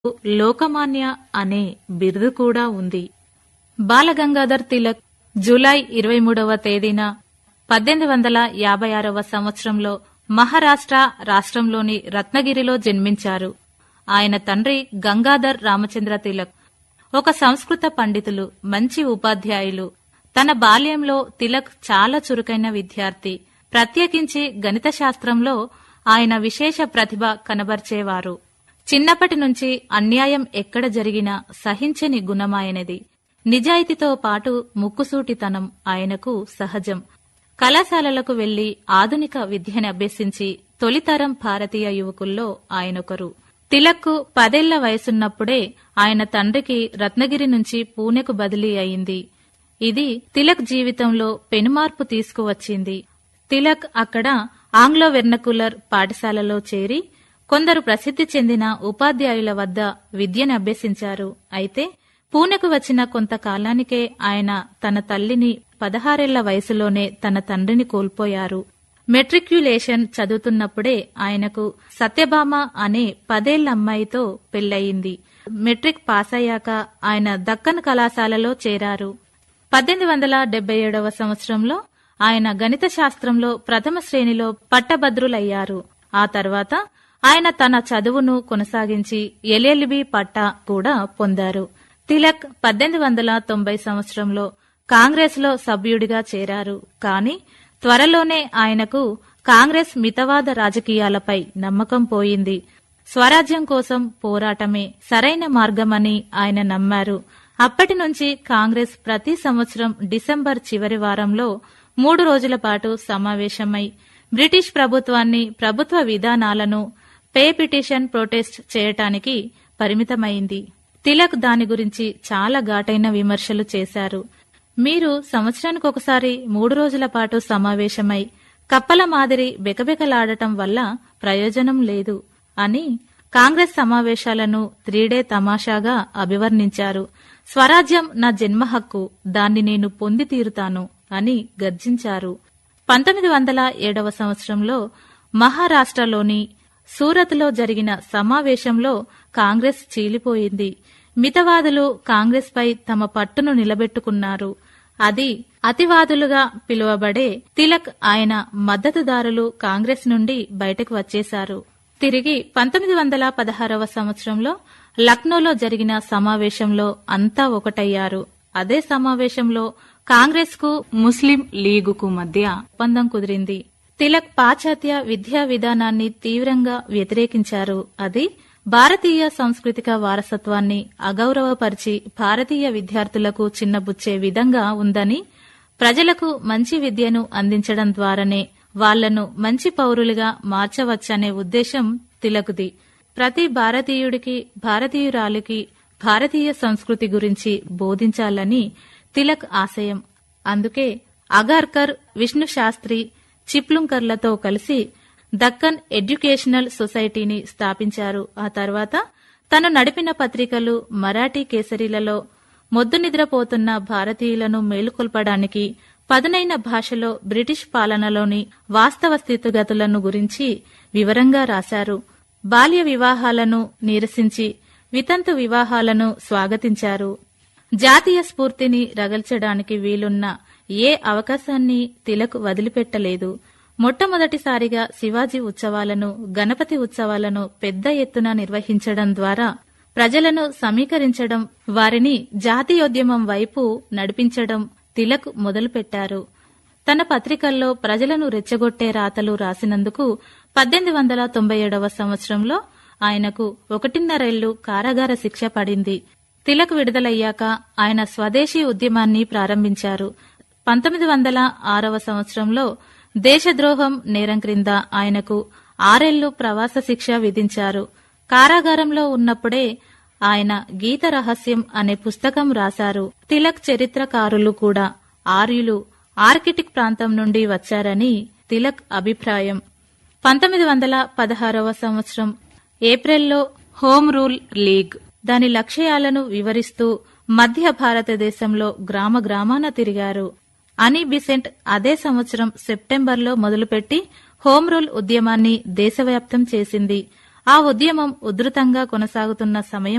లోకమాన్య అనే బిరుదు కూడా ఉంది బాలగంగాధర్ తిలక్ జూలై ఇరవై మూడవ తేదీన పద్దెనిమిది వందల యాభై ఆరవ సంవత్సరంలో మహారాష్ట్ర రాష్ట్రంలోని రత్నగిరిలో జన్మించారు ఆయన తండ్రి గంగాధర్ రామచంద్ర తిలక్ ఒక సంస్కృత పండితులు మంచి ఉపాధ్యాయులు తన బాల్యంలో తిలక్ చాలా చురుకైన విద్యార్థి ప్రత్యేకించి గణిత శాస్త్రంలో ఆయన విశేష ప్రతిభ కనబర్చేవారు చిన్నప్పటి నుంచి అన్యాయం ఎక్కడ జరిగినా సహించని గుణమాయనది నిజాయితీతో పాటు ముక్కుసూటితనం ఆయనకు సహజం కళాశాలలకు వెళ్లి ఆధునిక విద్యను అభ్యసించి తొలితరం భారతీయ యువకుల్లో ఆయనొకరు తిలక్కు పదేళ్ల వయసున్నప్పుడే ఆయన తండ్రికి రత్నగిరి నుంచి పూణెకు బదిలీ అయింది ఇది తిలక్ జీవితంలో పెనుమార్పు తీసుకువచ్చింది తిలక్ అక్కడ ఆంగ్లో వెర్నకులర్ పాఠశాలలో చేరి కొందరు ప్రసిద్ధి చెందిన ఉపాధ్యాయుల వద్ద విద్యను అభ్యసించారు అయితే పూణెకు వచ్చిన కొంతకాలానికే ఆయన తన తల్లిని పదహారేళ్ల వయసులోనే తన తండ్రిని కోల్పోయారు మెట్రిక్యులేషన్ చదువుతున్నప్పుడే ఆయనకు సత్యభామ అనే పదేళ్ల అమ్మాయితో పెళ్లయింది మెట్రిక్ పాస్ అయ్యాక ఆయన దక్కన్ కళాశాలలో చేరారు పద్దెనిమిది వందల డెబ్బై ఏడవ సంవత్సరంలో ఆయన గణిత శాస్త్రంలో ప్రథమ శ్రేణిలో పట్టభద్రులయ్యారు ఆ తర్వాత ఆయన తన చదువును కొనసాగించి ఎల్ఎల్బి పట్టా కూడా పొందారు తిలక్ పద్దెనిమిది వందల తొంభై సంవత్సరంలో కాంగ్రెస్ లో సభ్యుడిగా చేరారు కానీ త్వరలోనే ఆయనకు కాంగ్రెస్ మితవాద రాజకీయాలపై నమ్మకం పోయింది స్వరాజ్యం కోసం పోరాటమే సరైన మార్గమని ఆయన నమ్మారు అప్పటి నుంచి కాంగ్రెస్ ప్రతి సంవత్సరం డిసెంబర్ చివరి వారంలో మూడు రోజుల పాటు సమావేశమై బ్రిటిష్ ప్రభుత్వాన్ని ప్రభుత్వ విధానాలను పే పిటిషన్ ప్రొటెస్ట్ చేయటానికి పరిమితమైంది తిలక్ దాని గురించి చాలా ఘాటైన విమర్శలు చేశారు మీరు సంవత్సరానికి ఒకసారి మూడు రోజుల పాటు సమావేశమై కప్పల మాదిరి బెకబెకలాడటం వల్ల ప్రయోజనం లేదు అని కాంగ్రెస్ సమావేశాలను త్రీడే తమాషాగా అభివర్ణించారు స్వరాజ్యం నా జన్మ హక్కు దాన్ని నేను పొంది తీరుతాను అని గర్జించారు పంతొమ్మిది వందల ఏడవ సంవత్సరంలో మహారాష్ట్రలోని సూరత్లో జరిగిన సమావేశంలో కాంగ్రెస్ చీలిపోయింది మితవాదులు కాంగ్రెస్పై తమ పట్టును నిలబెట్టుకున్నారు అది అతివాదులుగా పిలువబడే తిలక్ ఆయన మద్దతుదారులు కాంగ్రెస్ నుండి బయటకు వచ్చేశారు తిరిగి పంతొమ్మిది వందల పదహారవ సంవత్సరంలో లక్నోలో జరిగిన సమావేశంలో అంతా ఒకటయ్యారు అదే సమావేశంలో కాంగ్రెస్ కు ముస్లిం లీగుకు మధ్య ఒప్పందం కుదిరింది తిలక్ పాశ్చాత్య విద్యా విధానాన్ని తీవ్రంగా వ్యతిరేకించారు అది భారతీయ సాంస్కృతిక వారసత్వాన్ని అగౌరవపరిచి భారతీయ విద్యార్థులకు చిన్నబుచ్చే విధంగా ఉందని ప్రజలకు మంచి విద్యను అందించడం ద్వారానే వాళ్లను మంచి పౌరులుగా మార్చవచ్చనే ఉద్దేశం తిలకుది ప్రతి భారతీయుడికి భారతీయురాలికి భారతీయ సంస్కృతి గురించి బోధించాలని తిలక్ ఆశయం అందుకే అగార్కర్ విష్ణు శాస్త్రి చిప్లుంకర్లతో కలిసి దక్కన్ ఎడ్యుకేషనల్ సొసైటీని స్థాపించారు ఆ తర్వాత తను నడిపిన పత్రికలు మరాఠీ కేసరీలలో మొద్దు నిద్రపోతున్న భారతీయులను మేలుకొల్పడానికి పదునైన భాషలో బ్రిటిష్ పాలనలోని వాస్తవ స్థితిగతులను గురించి వివరంగా రాశారు బాల్య వివాహాలను నిరసించి వితంతు వివాహాలను స్వాగతించారు జాతీయ స్ఫూర్తిని రగల్చడానికి వీలున్న ఏ అవకాశాన్ని తిలక్ వదిలిపెట్టలేదు మొట్టమొదటిసారిగా శివాజీ ఉత్సవాలను గణపతి ఉత్సవాలను పెద్ద ఎత్తున నిర్వహించడం ద్వారా ప్రజలను సమీకరించడం వారిని జాతీయోద్యమం వైపు నడిపించడం తిలక్ మొదలుపెట్టారు తన పత్రికల్లో ప్రజలను రెచ్చగొట్టే రాతలు రాసినందుకు పద్దెనిమిది వందల తొంభై ఏడవ సంవత్సరంలో ఆయనకు ఒకటిన్నరేళ్లు కారాగార శిక్ష పడింది తిలక్ విడుదలయ్యాక ఆయన స్వదేశీ ఉద్యమాన్ని ప్రారంభించారు పంతొమ్మిది వందల ఆరవ సంవత్సరంలో దేశద్రోహం నేరం క్రింద ఆయనకు ఆరేళ్లు ప్రవాస శిక్ష విధించారు కారాగారంలో ఉన్నప్పుడే ఆయన గీత రహస్యం అనే పుస్తకం రాశారు తిలక్ చరిత్రకారులు కూడా ఆర్యులు ఆర్కిటిక్ ప్రాంతం నుండి వచ్చారని తిలక్ అభిప్రాయం పంతొమ్మిది వందల పదహారవ సంవత్సరం ఏప్రిల్లో హోమ్ రూల్ లీగ్ దాని లక్ష్యాలను వివరిస్తూ మధ్య భారతదేశంలో గ్రామ గ్రామాన తిరిగారు అని బిసెంట్ అదే సంవత్సరం సెప్టెంబర్లో మొదలుపెట్టి హోం రూల్ ఉద్యమాన్ని దేశవ్యాప్తం చేసింది ఆ ఉద్యమం ఉధృతంగా కొనసాగుతున్న సమయం